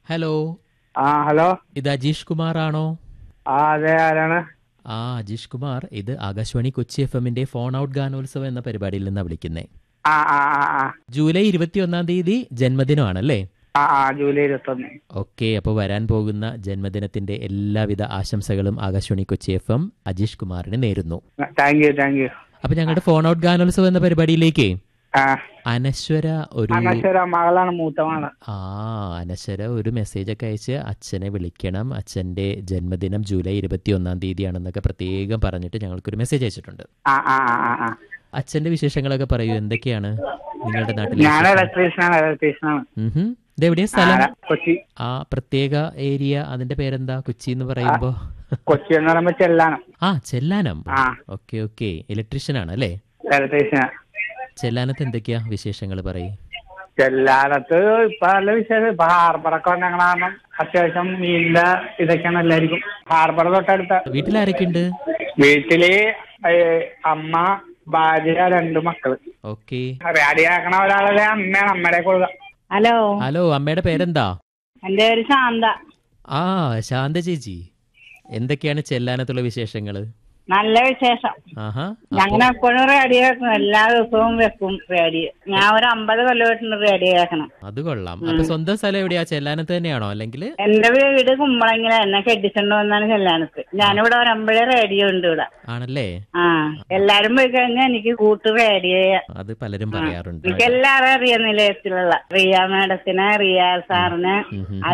Hello ആ hello ഇത് അജീഷ് കുമാർ ആണോ ആ അതെ ആരാണ് ആ അജീഷ് കുമാർ ഇത് ആകാശവാണി കൊച്ചി എഫ് എമ്മിന്റെ ഫോൺ ഔട്ട് ഗാനോത്സവം എന്ന പരിപാടിയിൽ നിന്നാണ് വിളിക്കുന്നത് ആ ആ ആ ആ ജൂലൈ ഇരുപത്തിയൊന്നാം തീയതി ജന്മദിനമാണല്ലേ ആ ആ ജൂലൈ ഇരുപത്തൊന്ന് ഓക്കെ അപ്പോൾ വരാൻ പോകുന്ന ജന്മദിനത്തിന്റെ എല്ലാവിധ ആശംസകളും ആകാശവാണി കൊച്ചി എഫ് എം അജീഷ് കുമാറിന് നേരുന്നു താങ്ക് യു താങ്ക് യു അപ്പൊ ഞങ്ങളുടെ ഫോൺ ഔട്ട് ഗാനോത്സവം എന്ന പരിപാടിയിലേക്ക് ആ അനശ്വര ഒരു അനശ്വര മകളാണ് മൂത്ത മകള് ആ അനശ്വര ഒരു മെസ്സേജ് ഒക്കെ അയച്ച് അച്ഛനെ വിളിക്കണം അച്ഛന്റെ ജന്മദിനം ജൂലൈ ഇരുപത്തി ഒന്നാം തീയതിയാണെന്നൊക്കെ പ്രത്യേകം പറഞ്ഞിട്ട് ഞങ്ങൾക്കൊരു മെസ്സേജ് അയച്ചിട്ടുണ്ട് ആ ആ ആ ആ ആ അച്ഛന്റെ വിശേഷങ്ങളൊക്കെ പറയൂ എന്തൊക്കെയാണ് നിങ്ങളുടെ നാട്ടിലെ ഞാൻ വിശേഷം? ഇലക്ട്രീഷ്യനാണ് ഇലക്ട്രീഷ്യനാണ് ഉഹും. ഇതെവിടെയാ സ്ഥലം ആ, കൊച്ചി ആ പ്രത്യേക ഏരിയ അതിന്റെ പേരെന്താ കൊച്ചി എന്ന് പറയുമ്പോ കൊച്ചി എന്ന് പറയുമ്പോ ചെല്ലാണ് ആ ചെല്ലാനം ആ ഓക്കെ ഓക്കെ ഇലക്ട്രീഷ്യൻ ആണ് അല്ലേ ഇലക്ട്രീഷ്യനാ ചെല്ലാനത്ത് എന്തൊക്കെയാ വിശേഷങ്ങൾ പറയും ചെല്ലാനത്ത് ഇപ്പൊ നല്ല വിശേഷം ഇപ്പൊ ഹാർബറൊക്കെ വന്ന കാരണം അത്യാവശ്യം മീനിന്റെ ഇതൊക്കെയാണ് എല്ലാവർക്കും ഹാർബർ തൊട്ടടുത്ത വീട്ടിലാരൊക്കെ ഉണ്ട് വീട്ടില് ഏ, അമ്മ ഭാര്യ രണ്ട് മക്കള് ഓക്കെ റെഡിയാക്കണ ഒരാളെ അമ്മയാണ് അമ്മയുടെ കൊടുക്കുക ഹലോ ഹലോ അമ്മയുടെ പേരെന്താ എന്റെ പേര് ശാന്ത ആ ശാന്ത ചേച്ചി എന്തൊക്കെയാണ് ചെല്ലാനത്തുള്ള വിശേഷങ്ങള് നല്ല വിശേഷം ആഹാ ഞങ്ങൾ എപ്പോഴും റേഡിയോ വെക്കും എല്ലാ ദിവസവും വെക്കും റേഡിയോ ഞാൻ ഒരു അമ്പത് കൊല്ലമായിട്ടുണ്ട് റേഡിയോ കേൾക്കണം അത് കൊള്ളാം അപ്പൊ സ്വന്തം സ്ഥലം എവിടെയാ ചെല്ലാനത്ത് തന്നെയാണോ അല്ലെങ്കിൽ എന്റെ വീട് കുമ്പളങ്ങില എന്നെ കെട്ടിച്ചുകൊണ്ട് വന്നാണ് ചെല്ലാനത്ത് ഞാനിവിടെ ഒരമ്പഴേ റേഡിയോ ഉണ്ട് ഇവിടെ ആണല്ലേ ആ എല്ലാരും പോയി കഴിഞ്ഞാൽ എനിക്ക് കൂട്ട് റേഡിയോ അത് പലരും പറയാറുണ്ട് എനിക്ക് എല്ലാവരും അറിയാം നിലയത്തിലുള്ള റിയ മാഡത്തിനെ റിയ സാറിന് ഉം ഉം.